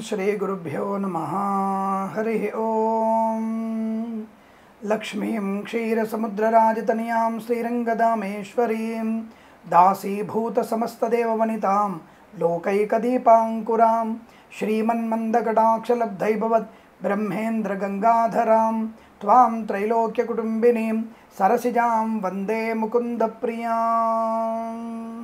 श्रीगुरुभ्यो नमः हरिः ॐ लक्ष्मीं क्षीरसमुद्रराजतनयां श्रीरङ्गदामेश्वरीं दासीभूतसमस्तदेववनितां लोकैकदीपाङ्कुरां श्रीमन्मन्दकटाक्षलब्धैभवत् ब्रह्मेन्द्रगङ्गाधरां त्वां त्रैलोक्यकुटुम्बिनीं सरसिजां वन्दे मुकुन्दप्रियाम्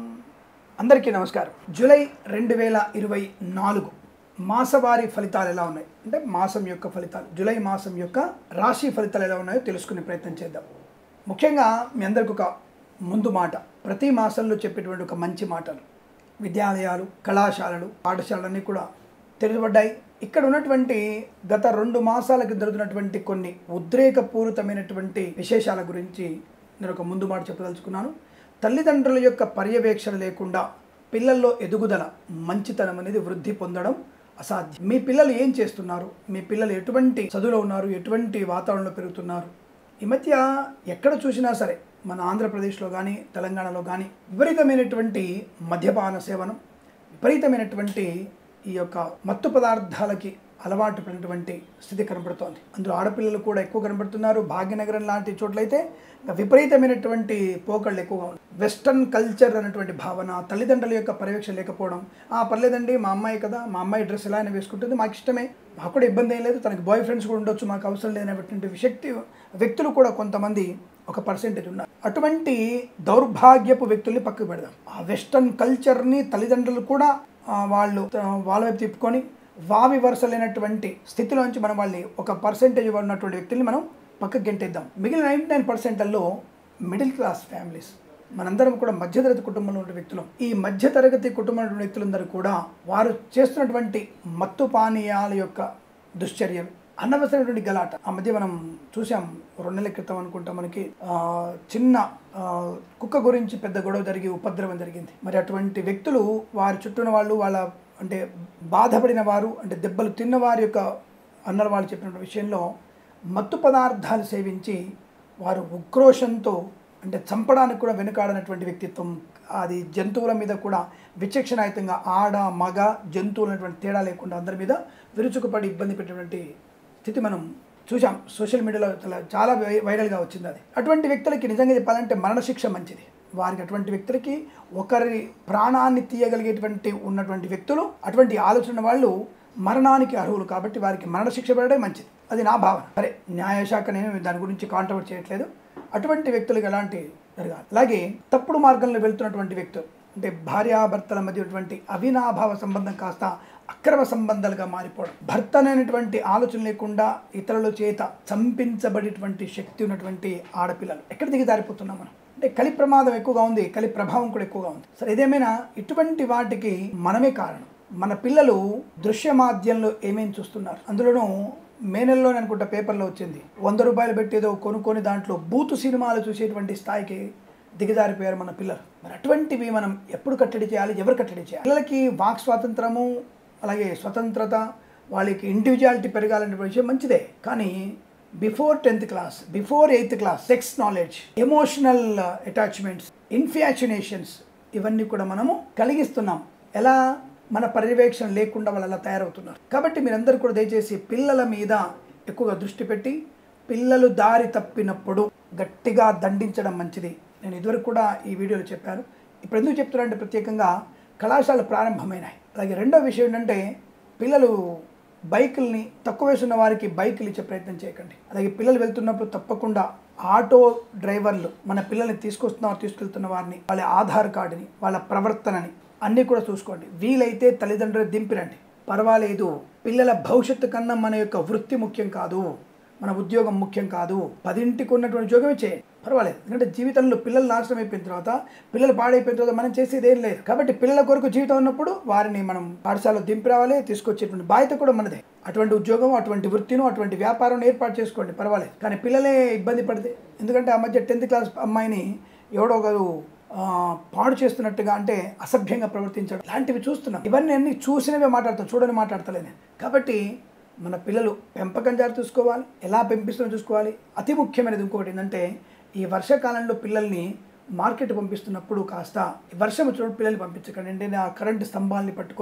అందరికీ నమస్కారం జూలై రెండు వేల ఇరవై నాలుగు మాసవారి ఫలితాలు ఎలా ఉన్నాయి అంటే మాసం యొక్క ఫలితాలు జూలై మాసం యొక్క రాశి ఫలితాలు ఎలా ఉన్నాయో తెలుసుకునే ప్రయత్నం చేద్దాం ముఖ్యంగా మీ అందరికి ఒక ముందు మాట ప్రతి మాసంలో చెప్పేటువంటి ఒక మంచి మాటలు విద్యాలయాలు కళాశాలలు పాఠశాలన్నీ కూడా తెరవబడ్డాయి ఇక్కడ ఉన్నటువంటి గత రెండు మాసాలకి జరుగుతున్నటువంటి కొన్ని ఉద్రేకపూరితమైనటువంటి విశేషాల గురించి నేను ఒక ముందు మాట చెప్పదలుచుకున్నాను తల్లిదండ్రుల యొక్క పర్యవేక్షణ లేకుండా పిల్లల్లో ఎదుగుదల మంచితనం అనేది వృద్ధి పొందడం అసాధ్యం మీ పిల్లలు ఏం చేస్తున్నారు మీ పిల్లలు ఎటువంటి చదువులో ఉన్నారు ఎటువంటి వాతావరణంలో పెరుగుతున్నారు ఈ మధ్య ఎక్కడ చూసినా సరే మన ఆంధ్రప్రదేశ్లో కానీ తెలంగాణలో కానీ విపరీతమైనటువంటి మద్యపాన సేవనం విపరీతమైనటువంటి ఈ యొక్క మత్తు పదార్థాలకి అలవాటు పడినటువంటి స్థితి కనబడుతోంది అందులో ఆడపిల్లలు కూడా ఎక్కువ కనబడుతున్నారు భాగ్యనగరం లాంటి చోట్లయితే ఇంకా విపరీతమైనటువంటి పోకళ్ళు ఎక్కువగా ఉన్నాయి వెస్టర్న్ కల్చర్ అనేటువంటి భావన తల్లిదండ్రుల యొక్క పర్యవేక్షణ లేకపోవడం ఆ పర్లేదండి మా అమ్మాయి కదా మా అమ్మాయి డ్రెస్ ఎలా అయినా వేసుకుంటుంది మాకు ఇష్టమే మాకు కూడా ఇబ్బంది ఏం లేదు తనకి బాయ్ ఫ్రెండ్స్ కూడా ఉండొచ్చు మాకు అవసరం లేనటువంటి శక్తి వ్యక్తులు కూడా కొంతమంది ఒక పర్సెంటేజ్ ఉన్నారు అటువంటి దౌర్భాగ్యపు వ్యక్తుల్ని పక్కకు పెడదాం ఆ వెస్టర్న్ కల్చర్ని తల్లిదండ్రులు కూడా ఆ, వాళ్ళు ఆ, వాళ్ళ వైపు తిప్పుకొని వావి వరుసలైనటువంటి స్థితిలోంచి మనం వాళ్ళని ఒక పర్సెంటేజ్ ఉన్నటువంటి వ్యక్తుల్ని మనం పక్కకి గెంటేద్దాం మిగిలిన నైంటీ నైన్ పర్సెంట్లలో మిడిల్ క్లాస్ ఫ్యామిలీస్ మనందరం కూడా మధ్యతరగతి కుటుంబంలో ఉన్న వ్యక్తులు ఈ మధ్యతరగతి కుటుంబంలో ఉన్న వ్యక్తులందరూ కూడా వారు చేస్తున్నటువంటి మత్తు పానీయాల యొక్క దుశ్చర్యలు అనవసరమైనటువంటి గలాట ఆ మధ్య మనం చూసాం రెండు నెలల క్రితం అనుకుంటా మనకి ఆ, చిన్న ఆ, కుక్క గురించి పెద్ద గొడవ జరిగి ఉపద్రవం జరిగింది మరి అటువంటి వ్యక్తులు వారి చుట్టూ ఉన్న వాళ్ళు వాళ్ళ అంటే బాధపడిన వారు అంటే దెబ్బలు తిన్న వారి యొక్క అన్నల వాళ్ళు చెప్పిన విషయంలో మత్తు పదార్థాలు సేవించి వారు ఉక్రోషంతో అంటే చంపడానికి కూడా వెనుకాడనటువంటి వ్యక్తిత్వం అది జంతువుల మీద కూడా విచక్షణాయుతంగా ఆడ మగ జంతువులు అనేటువంటి తేడా లేకుండా అందరి మీద విరుచుకుపడి ఇబ్బంది పెట్టినటువంటి స్థితి మనం చూసాం సోషల్ మీడియాలో చాలా చాలా వై- వైరల్గా వచ్చింది అది అటువంటి వ్యక్తులకి నిజంగా చెప్పాలంటే మరణశిక్ష మంచిది వారికి అటువంటి వ్యక్తులకి ఒకరి ప్రాణాన్ని తీయగలిగేటువంటి ఉన్నటువంటి వ్యక్తులు అటువంటి ఆలోచన వాళ్ళు మరణానికి అర్హులు కాబట్టి వారికి మరణశిక్ష పడడం మంచిది అది నా భావన సరే న్యాయశాఖ నేను దాని గురించి కాంట్రవర్ట్ చేయట్లేదు అటువంటి వ్యక్తులకు ఎలాంటి జరగాలి అలాగే తప్పుడు మార్గంలో వెళ్తున్నటువంటి వ్యక్తులు అంటే భార్యాభర్తల మధ్య ఉన్నటువంటి అవినాభావ సంబంధం కాస్త అక్రమ సంబంధాలుగా మారిపోవడం భర్త అనేటువంటి ఆలోచన లేకుండా ఇతరుల చేత చంపించబడేటువంటి శక్తి ఉన్నటువంటి ఆడపిల్లలు ఎక్కడ దిగజారిపోతున్నాం మనం అంటే కలి ప్రమాదం ఎక్కువగా ఉంది కలి ప్రభావం కూడా ఎక్కువగా ఉంది సరే ఏదేమైనా ఇటువంటి వాటికి మనమే కారణం మన పిల్లలు దృశ్య మాధ్యంలో ఏమేమి చూస్తున్నారు అందులోనూ మే నెలలోనే అనుకుంటా పేపర్లో వచ్చింది వంద రూపాయలు పెట్టి ఏదో కొనుక్కొని దాంట్లో బూతు సినిమాలు చూసేటువంటి స్థాయికి దిగజారిపోయారు మన పిల్లలు మరి అటువంటివి మనం ఎప్పుడు కట్టడి చేయాలి ఎవరు కట్టడి చేయాలి పిల్లలకి వాక్ స్వాతంత్రము అలాగే స్వతంత్రత వాళ్ళకి ఇండివిజువాలిటీ పెరగాలనే విషయం మంచిదే కానీ before tenth class before eighth class sex knowledge emotional attachments infatuations ఇవన్నీ కూడా మనము కలిగిస్తున్నాం ఎలా మన పర్యవేక్షణ లేకుండా వాళ్ళు అలా తయారవుతున్నారు కాబట్టి మీరందరూ కూడా దయచేసి పిల్లల మీద ఎక్కువగా దృష్టి పెట్టి పిల్లలు దారి తప్పినప్పుడు గట్టిగా దండించడం మంచిది నేను ఇదివరకు కూడా ఈ వీడియోలో చెప్పాను ఇప్పుడు ఎందుకు చెప్తున్నానంటే ప్రత్యేకంగా కళాశాలలు ప్రారంభమైనాయి అలాగే రెండో విషయం ఏంటంటే పిల్లలు బైకుల్ని తక్కువ వయసు ఉన్న వారికి బైకులు ఇచ్చే ప్రయత్నం చేయకండి అలాగే పిల్లలు వెళ్తున్నప్పుడు తప్పకుండా ఆటో డ్రైవర్లు మన పిల్లల్ని తీసుకొస్తున్న తీసుకెళ్తున్న వారిని వాళ్ళ ఆధార్ కార్డుని వాళ్ళ ప్రవర్తనని అన్నీ కూడా చూసుకోండి వీలైతే తల్లిదండ్రులు దింపిరండి పర్వాలేదు పిల్లల భవిష్యత్తు కన్నా మన యొక్క వృత్తి ముఖ్యం కాదు మన ఉద్యోగం ముఖ్యం కాదు పదింటికి ఉన్నటువంటి ఉద్యోగమే చేయండి పర్వాలేదు ఎందుకంటే జీవితంలో పిల్లలు నాశనం అయిపోయిన తర్వాత పిల్లలు పాడైపోయిన తర్వాత మనం చేసేది ఏం లేదు కాబట్టి పిల్లల కొరకు జీవితం ఉన్నప్పుడు వారిని మనం పాఠశాలలో దింపి రావాలి తీసుకొచ్చేటువంటి బాధ్యత కూడా మనదే అటువంటి ఉద్యోగం అటువంటి వృత్తిను అటువంటి వ్యాపారం ఏర్పాటు చేసుకోండి పర్వాలేదు కానీ పిల్లలే ఇబ్బంది పడితే ఎందుకంటే ఆ మధ్య టెన్త్ క్లాస్ అమ్మాయిని ఎవడో ఒకరు ఆ, పాడు చేస్తున్నట్టుగా అంటే అసభ్యంగా ప్రవర్తించడం ఇలాంటివి చూస్తున్నాం ఇవన్నీ అన్ని చూసినవే మాట్లాడతాం చూడని మాట్లాడతలేను కాబట్టి మన పిల్లలు పెంపకం జాగ్రత్త చూసుకోవాలి ఎలా పెంపిస్తున్నా చూసుకోవాలి అతి ముఖ్యమైనది ఇంకొకటి ఏంటంటే ఈ వర్షాకాలంలో పిల్లల్ని మార్కెట్ పంపిస్తున్నప్పుడు కాస్త వర్షం వచ్చినప్పుడు పిల్లల్ని పంపించకండి అంటే ఆ కరెంటు స్తంభాలని పట్టుకొని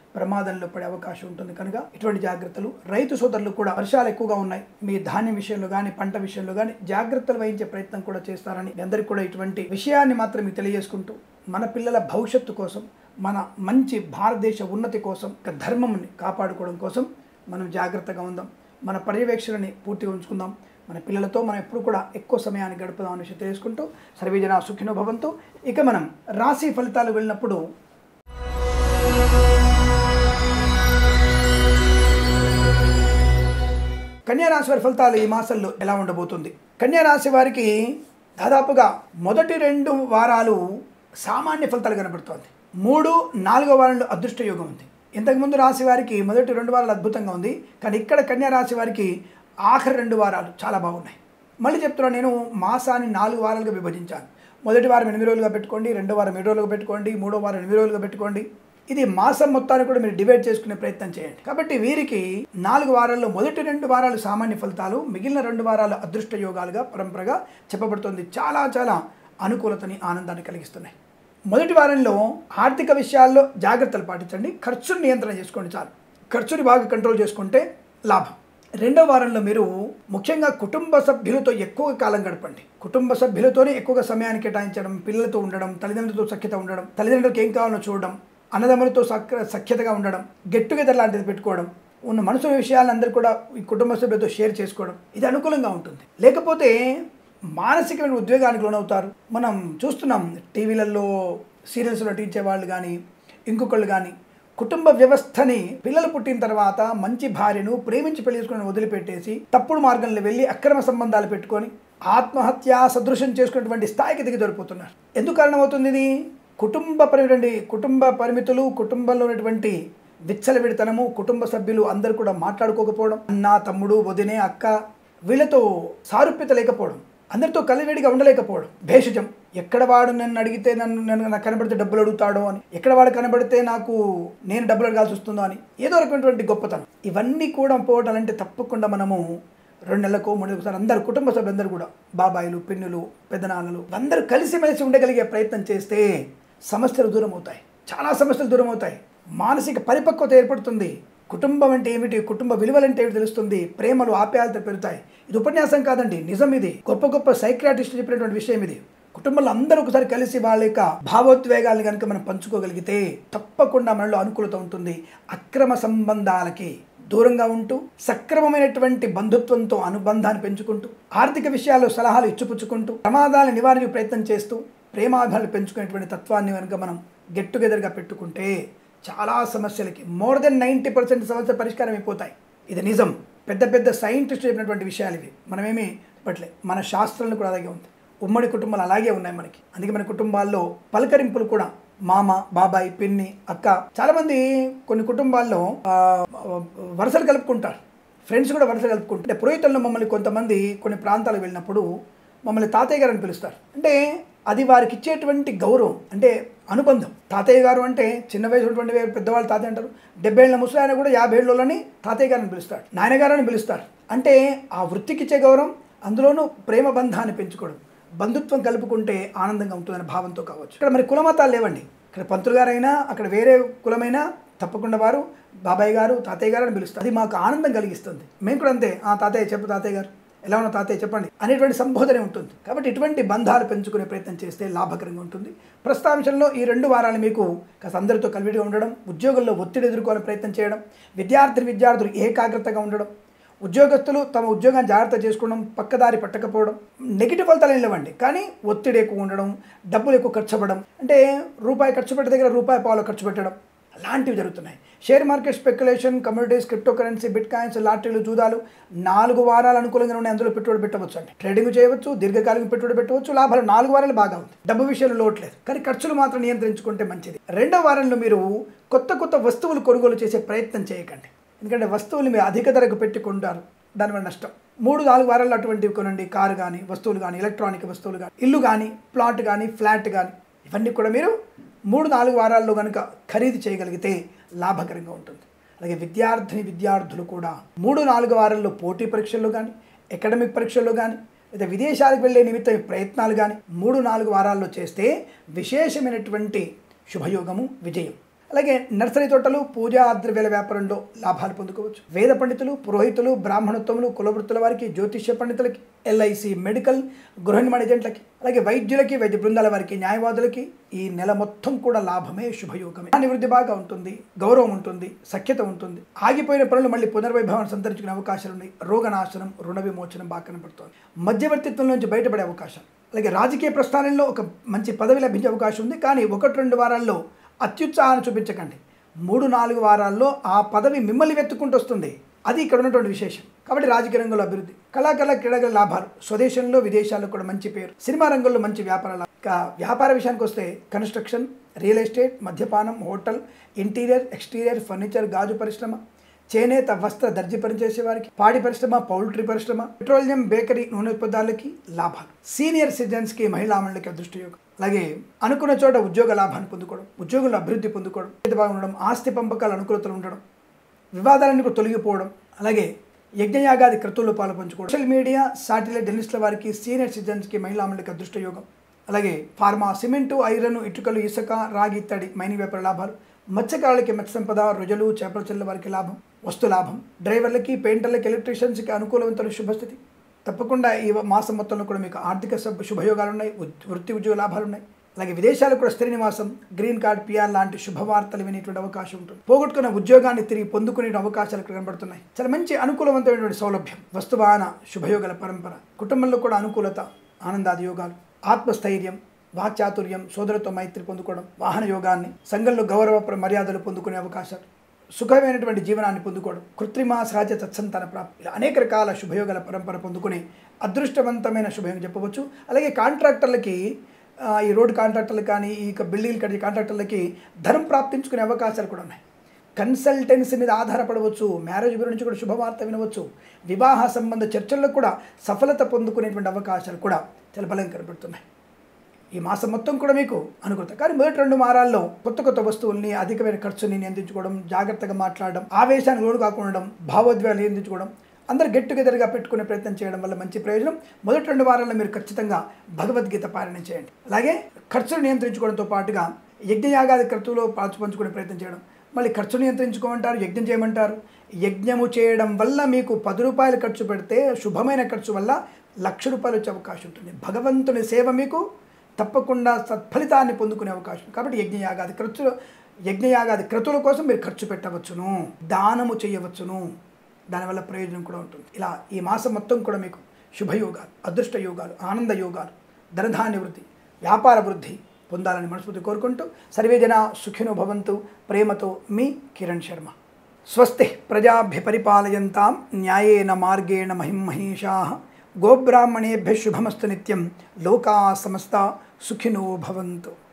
ప్రమాదంలో పడే అవకాశం ఉంటుంది కనుక ఇటువంటి జాగ్రత్తలు రైతు సోదరులు కూడా వర్షాలు ఎక్కువగా ఉన్నాయి మీ ధాన్యం విషయంలో కానీ పంట విషయంలో కానీ జాగ్రత్తలు వహించే ప్రయత్నం కూడా చేస్తారని మీ అందరికీ కూడా ఇటువంటి విషయాన్ని మాత్రం మీకు తెలియజేసుకుంటూ మన పిల్లల భవిష్యత్తు కోసం మన మంచి భారతదేశ ఉన్నతి కోసం ఒక ధర్మంని కాపాడుకోవడం కోసం మనం జాగ్రత్తగా ఉందాం మన పర్యవేక్షణని పూర్తిగా ఉంచుకుందాం మన పిల్లలతో మనం ఎప్పుడు కూడా ఎక్కువ సమయాన్ని గడుపుదాం అనే విషయం తెలుసుకుంటూ సర్వేజన సుఖినో భవంతు ఇక మనం రాశి ఫలితాలు వెళ్ళినప్పుడు కన్యా రాశి వారి ఫలితాలు ఈ మాసంలో ఎలా ఉండబోతుంది కన్యా రాశి వారికి దాదాపుగా మొదటి రెండు వారాలు సామాన్య ఫలితాలు కనబడుతోంది మూడు నాలుగో వారంలో అదృష్ట యోగం ఉంది ఇంతకుముందు రాశి వారికి మొదటి రెండు వారాలు అద్భుతంగా ఉంది కానీ ఇక్కడ కన్యా రాశి వారికి ఆఖరి రెండు వారాలు చాలా బాగున్నాయి మళ్ళీ చెప్తున్నాను నేను మాసాన్ని నాలుగు వారాలుగా విభజించాను మొదటి వారం ఎనిమిది రోజులుగా పెట్టుకోండి రెండో వారం ఏడు రోజులుగా పెట్టుకోండి మూడో వారం ఎనిమిది రోజులుగా పెట్టుకోండి ఇది మాసం మొత్తాన్ని కూడా మీరు డివైడ్ చేసుకునే ప్రయత్నం చేయండి కాబట్టి వీరికి నాలుగు వారాల్లో మొదటి రెండు వారాలు సామాన్య ఫలితాలు మిగిలిన రెండు వారాలు అదృష్ట యోగాలుగా పరంపరగా చెప్పబడుతుంది చాలా చాలా అనుకూలతని ఆనందాన్ని కలిగిస్తున్నాయి మొదటి వారంలో ఆర్థిక విషయాల్లో జాగ్రత్తలు పాటించండి ఖర్చును నియంత్రణ చేసుకోండి చాలు ఖర్చుని బాగా కంట్రోల్ చేసుకుంటే లాభం రెండో వారంలో మీరు ముఖ్యంగా కుటుంబ సభ్యులతో ఎక్కువ కాలం గడపండి కుటుంబ సభ్యులతోనే ఎక్కువగా సమయాన్ని కేటాయించడం పిల్లలతో ఉండడం తల్లిదండ్రులతో సఖ్యత ఉండడం తల్లిదండ్రులకు ఏం కావాలో చూడడం అన్నదమ్ములతో సఖ్య సఖ్యతగా ఉండడం గెట్ టుగెదర్ లాంటిది పెట్టుకోవడం ఉన్న మనసు విషయాలను అందరూ కూడా ఈ కుటుంబ సభ్యులతో షేర్ చేసుకోవడం ఇది అనుకూలంగా ఉంటుంది లేకపోతే మానసికమైన ఉద్వేగానికి లోనవుతారు మనం చూస్తున్నాం టీవీలలో సీరియల్స్ నటించే వాళ్ళు కానీ ఇంకొకళ్ళు కానీ కుటుంబ వ్యవస్థని పిల్లలు పుట్టిన తర్వాత మంచి భార్యను ప్రేమించి పెళ్లి చేసుకుని వదిలిపెట్టేసి తప్పుడు మార్గంలో వెళ్ళి అక్రమ సంబంధాలు పెట్టుకొని ఆత్మహత్య సదృశం చేసుకున్నటువంటి స్థాయికి దిగి దొరికిపోతున్నారు ఎందుకు కారణమవుతుంది ఇది కుటుంబ పరిమితి కుటుంబ పరిమితులు కుటుంబంలో ఉన్నటువంటి విచ్చలవిడితనము కుటుంబ సభ్యులు అందరూ కూడా మాట్లాడుకోకపోవడం అన్న తమ్ముడు వదినే అక్క వీళ్ళతో సారూప్యత లేకపోవడం అందరితో కలివిడిగా ఉండలేకపోవడం భేషజం ఎక్కడ వాడు నన్ను అడిగితే నన్ను నన్ను నాకు కనబడితే డబ్బులు అడుగుతాడో అని ఎక్కడ వాడు కనబడితే నాకు నేను డబ్బులు అడగాల్సి వస్తుందో అని ఏదో రకమైనటువంటి గొప్పతనం ఇవన్నీ కూడా పోవటాలంటే తప్పకుండా మనము రెండు నెలలకు మూడు నెలలకు అందరు కుటుంబ సభ్యులందరూ కూడా బాబాయిలు పిన్నులు పెద్దనాన్నలు అందరూ కలిసిమెలిసి ఉండగలిగే ప్రయత్నం చేస్తే సమస్యలు దూరం అవుతాయి చాలా సమస్యలు దూరం అవుతాయి మానసిక పరిపక్వత ఏర్పడుతుంది కుటుంబం అంటే ఏమిటి కుటుంబ విలువలంటే ఏమిటి తెలుస్తుంది ప్రేమలు ఆప్యాయత పెరుగుతాయి ఇది ఉపన్యాసం కాదండి నిజం ఇది గొప్ప గొప్ప సైక్రాటిస్ట్ చెప్పినటువంటి విషయం ఇది కుటుంబంలో అందరూ ఒకసారి కలిసి వాళ్ళ యొక్క భావోద్వేగాలను కనుక మనం పంచుకోగలిగితే తప్పకుండా మనలో అనుకూలత ఉంటుంది అక్రమ సంబంధాలకి దూరంగా ఉంటూ సక్రమమైనటువంటి బంధుత్వంతో అనుబంధాన్ని పెంచుకుంటూ ఆర్థిక విషయాల్లో సలహాలు ఇచ్చిపుచ్చుకుంటూ ప్రమాదాలను నివారించే ప్రయత్నం చేస్తూ ప్రేమాభిమానాలు పెంచుకునేటువంటి తత్వాన్ని కనుక మనం గెట్ టుగెదర్గా పెట్టుకుంటే చాలా సమస్యలకి మోర్ దెన్ నైంటీ పర్సెంట్ సమస్య పరిష్కారం అయిపోతాయి ఇది నిజం పెద్ద పెద్ద సైంటిస్ట్ చెప్పినటువంటి విషయాలు ఇవి మనమేమి పట్లే మన శాస్త్రంలో కూడా అలాగే ఉంది ఉమ్మడి కుటుంబాలు అలాగే ఉన్నాయి మనకి అందుకే మన కుటుంబాల్లో పలకరింపులు కూడా మామ బాబాయ్ పిన్ని అక్క చాలామంది కొన్ని కుటుంబాల్లో ఆ, వరుసలు కలుపుకుంటారు ఫ్రెండ్స్ కూడా వరుస కలుపుకుంటారు అంటే పురోహితుల్లో మమ్మల్ని కొంతమంది కొన్ని ప్రాంతాలకు వెళ్ళినప్పుడు మమ్మల్ని తాతయ్య గారు అని పిలుస్తారు అంటే అది వారికి ఇచ్చేటువంటి గౌరవం అంటే అనుబంధం తాతయ్య గారు అంటే చిన్న వయసు ఉన్నటువంటి వేరు పెద్దవాళ్ళు తాతయ్య అంటారు డెబ్బై ఏళ్ళ ముసలాయన కూడా యాభై ఏళ్ళలోని తాతయ్య గారిని పిలుస్తాడు నాయనగారు అని పిలుస్తారు అంటే ఆ వృత్తికి ఇచ్చే గౌరవం అందులోనూ ప్రేమ బంధాన్ని పెంచుకోవడం బంధుత్వం కలుపుకుంటే ఆనందంగా ఉంటుందనే భావంతో కావచ్చు ఇక్కడ మరి కులమతాలు లేవండి ఇక్కడ పంతులు గారైనా అక్కడ వేరే కులమైనా తప్పకుండా వారు బాబాయ్ గారు తాతయ్య గారు అని పిలుస్తారు అది మాకు ఆనందం కలిగిస్తుంది మేము కూడా అంతే ఆ తాతయ్య చెప్పు తాతయ్య గారు ఎలా ఉన్నా తాతయ్య చెప్పండి అనేటువంటి సంబోధనే ఉంటుంది కాబట్టి ఇటువంటి బంధాలు పెంచుకునే ప్రయత్నం చేస్తే లాభకరంగా ఉంటుంది ప్రస్తాంశంలో ఈ రెండు వారాలు మీకు కాస్త అందరితో కలివిడిగా ఉండడం ఉద్యోగంలో ఒత్తిడి ఎదుర్కోవాలని ప్రయత్నం చేయడం విద్యార్థి విద్యార్థులు ఏకాగ్రతగా ఉండడం ఉద్యోగస్తులు తమ ఉద్యోగాన్ని జాగ్రత్త చేసుకోవడం పక్కదారి పట్టకపోవడం నెగిటివ్ ఫలితాలు ఏం లేవండి కానీ ఒత్తిడి ఎక్కువ ఉండడం డబ్బులు ఎక్కువ ఖర్చు అవ్వడం అంటే రూపాయి ఖర్చు పెట్టే దగ్గర రూపాయి పాలు ఖర్చు పెట్టడం అలాంటివి జరుగుతున్నాయి share market speculation communities cryptocurrency bitcoins లాటరీలు జూదాలు నాలుగు వారాలు అనుకూలంగా ఉండే అందులో పెట్టుబడి పెట్టవచ్చు అండి ట్రేడింగ్ చేయవచ్చు దీర్ఘకాలిక పెట్టుబడి పెట్టవచ్చు లాభాలు నాలుగు వారాలు బాగా ఉంది డబ్బు విషయంలో లోట్లేదు కానీ ఖర్చులు మాత్రం నియంత్రించుకుంటే మంచిది రెండో వారంలో మీరు కొత్త కొత్త వస్తువులు కొనుగోలు చేసే ప్రయత్నం చేయకండి ఎందుకంటే వస్తువులు మీరు అధిక ధరకు పెట్టి కొంటారు దానివల్ల నష్టం మూడు నాలుగు వారాల్లో అటువంటివి కొనండి కారు కానీ వస్తువులు కానీ ఎలక్ట్రానిక్ వస్తువులు కానీ ఇల్లు కానీ ప్లాట్ కానీ ఫ్లాట్ కానీ ఇవన్నీ కూడా మీరు మూడు నాలుగు వారాల్లో కనుక ఖరీదు చేయగలిగితే లాభకరంగా ఉంటుంది అలాగే విద్యార్థిని విద్యార్థులు కూడా మూడు నాలుగు వారాల్లో పోటీ పరీక్షల్లో కానీ అకాడమిక్ పరీక్షల్లో కానీ లేదా విదేశాలకు వెళ్ళే నిమిత్త ప్రయత్నాలు కానీ మూడు నాలుగు వారాల్లో చేస్తే విశేషమైనటువంటి శుభయోగము విజయం అలాగే నర్సరీ తోటలు పూజా ద్రవ్యాల వ్యాపారంలో లాభాలు పొందుకోవచ్చు వేద పండితులు పురోహితులు బ్రాహ్మణోత్తములు కులవృత్తుల వారికి జ్యోతిష్య పండితులకి ఎల్ఐసి మెడికల్ గృహ నిర్మాణ ఏజెంట్లకి అలాగే వైద్యులకి వైద్య బృందాల వారికి న్యాయవాదులకి ఈ నెల మొత్తం కూడా లాభమే శుభయోగమే అభివృద్ధి బాగా ఉంటుంది గౌరవం ఉంటుంది సఖ్యత ఉంటుంది ఆగిపోయిన పనులు మళ్ళీ పునర్వైభవాన్ని సంతరించుకునే అవకాశాలు ఉన్నాయి రోగనాశనం రుణ విమోచనం బాగా కనపడుతుంది మధ్యవర్తిత్వం నుంచి బయటపడే అవకాశం అలాగే రాజకీయ ప్రస్థానంలో ఒక మంచి పదవి లభించే అవకాశం ఉంది కానీ ఒకటి రెండు వారాల్లో అత్యుత్సాహాన్ని చూపించకండి మూడు నాలుగు వారాల్లో ఆ పదవి మిమ్మల్ని వెతుక్కుంటూ వస్తుంది అది ఇక్కడ ఉన్నటువంటి విశేషం కాబట్టి రాజకీయ రంగంలో అభివృద్ధి కళాకారుల క్రీడల లాభాలు స్వదేశంలో విదేశాల్లో కూడా మంచి పేరు సినిమా రంగంలో మంచి వ్యాపారాలు ఇక వ్యాపార విషయానికి వస్తే కన్స్ట్రక్షన్ రియల్ ఎస్టేట్ మద్యపానం హోటల్ ఇంటీరియర్ ఎక్స్టీరియర్ ఫర్నిచర్ గాజు పరిశ్రమ చేనేత వస్త్ర దర్జీ పనిచేసే వారికి పాడి పరిశ్రమ పౌల్ట్రీ పరిశ్రమ పెట్రోలియం బేకరీ నూనె ఉత్పత్తులకి లాభాలు సీనియర్ సిటిజన్స్కి మహిళా మండలికి అదృష్టయోగం అలాగే అనుకున్న చోట ఉద్యోగ లాభాన్ని పొందుకోవడం ఉద్యోగుల అభివృద్ధి పొందుకోవడం బాగా ఉండడం ఆస్తి పంపకాల అనుకూలతలు ఉండడం వివాదాలన్నీ కూడా తొలగిపోవడం అలాగే యజ్ఞయాగాది క్రతువుల్లో పాలు పంచుకోవడం సోషల్ మీడియా సాటిలైట్ జర్నలిస్టుల వారికి సీనియర్ సిటిజన్స్కి మహిళా మండలికి అదృష్ట యోగం అలాగే ఫార్మా సిమెంటు ఐరన్ ఇటుకలు ఇసుక రాగి ఇత్తడి మైనింగ్ వ్యాపార లాభాలు మత్స్యకారులకి మత్స్య సంపద రుజలు చేపల చెల్ల వారికి లాభం వస్తు లాభం డ్రైవర్లకి పెయింటర్లకి ఎలక్ట్రీషియన్స్కి అనుకూలవంతుల శుభస్థితి తప్పకుండా ఈ మాసం మొత్తంలో కూడా మీకు ఆర్థిక శుభ శుభయోగాలు ఉన్నాయి ఉద్- వృత్తి ఉద్యోగ లాభాలు ఉన్నాయి అలాగే విదేశాలకు కూడా స్థిర నివాసం గ్రీన్ కార్డ్ పిఆర్ లాంటి శుభవార్తలు వినేటువంటి అవకాశం ఉంటుంది పోగొట్టుకున్న ఉద్యోగాన్ని తిరిగి పొందుకునే అవకాశాలు ఇక్కడ కనబడుతున్నాయి చాలా మంచి అనుకూలవంతమైనటువంటి సౌలభ్యం వస్తువాన శుభయోగాల పరంపర కుటుంబంలో కూడా అనుకూలత ఆనందాది యోగాలు ఆత్మస్థైర్యం వాక్చాతుర్యం సోదరతో మైత్రి పొందుకోవడం వాహన యోగాన్ని సంఘంలో గౌరవ ప్ర- మర్యాదలు పొందుకునే అవకాశాలు సుఖమైనటువంటి జీవనాన్ని పొందుకోవడం కృత్రిమ సహజ సత్సంతాన ప్రాప్తి ఇలా అనేక రకాల శుభయోగాల పరంపర పొందుకునే అదృష్టవంతమైన శుభయోగం చెప్పవచ్చు అలాగే కాంట్రాక్టర్లకి ఆ, ఈ రోడ్ కాంట్రాక్టర్లు కానీ ఈ యొక్క బిల్డింగ్లు కట్టే కాంట్రాక్టర్లకి ధనం ప్రాప్తించుకునే అవకాశాలు కూడా ఉన్నాయి కన్సల్టెన్సీ మీద ఆధారపడవచ్చు మ్యారేజ్ గురించి కూడా శుభవార్త వినవచ్చు వివాహ సంబంధ చర్చల్లో కూడా సఫలత పొందుకునేటువంటి అవకాశాలు కూడా చాలా బలంగా కనబడుతున్నాయి ఈ మాసం మొత్తం కూడా మీకు అనుకూలత కానీ మొదటి రెండు వారాల్లో కొత్త కొత్త వస్తువుల్ని అధికమైన ఖర్చుని నియంత్రించుకోవడం జాగ్రత్తగా మాట్లాడడం ఆవేశానికి లోను కాకుండా భావోద్వేగాలు నియంత్రించుకోవడం అందరు గెట్ టుగెదర్గా పెట్టుకునే ప్రయత్నం చేయడం వల్ల మంచి ప్రయోజనం మొదటి రెండు వారాల్లో మీరు ఖచ్చితంగా భగవద్గీత పారాయణం చేయండి అలాగే ఖర్చును నియంత్రించుకోవడంతో పాటుగా యజ్ఞయాగాది క్రతువులో పాల్చు పంచుకునే ప్రయత్నం చేయడం మళ్ళీ ఖర్చు నియంత్రించుకోమంటారు యజ్ఞం చేయమంటారు యజ్ఞము చేయడం వల్ల మీకు పది రూపాయలు ఖర్చు పెడితే శుభమైన ఖర్చు వల్ల లక్ష రూపాయలు వచ్చే అవకాశం ఉంటుంది భగవంతుని సేవ మీకు తప్పకుండా సత్ఫలితాన్ని పొందుకునే అవకాశం కాబట్టి యజ్ఞయాగాది ఖర్చు యజ్ఞయాగాది క్రతువుల కోసం మీరు ఖర్చు పెట్టవచ్చును దానము చేయవచ్చును దానివల్ల ప్రయోజనం కూడా ఉంటుంది ఇలా ఈ మాసం మొత్తం కూడా మీకు శుభయోగాలు అదృష్ట యోగాలు ఆనంద యోగాలు ధనధాన్య వృద్ధి వ్యాపార వృద్ధి పొందాలని మనస్ఫూర్తి కోరుకుంటూ సర్వే జన సుఖినో భవంతు ప్రేమతో మీ కిరణ్ శర్మ స్వస్తి ప్రజాభ్య పరిపాలయంతాం న్యాయేన మార్గేణ మహిమహేషా గోబ్రాహ్మణేభ్య శుభమస్తు నిత్యం లోకా సమస్త సుఖినో భవంతు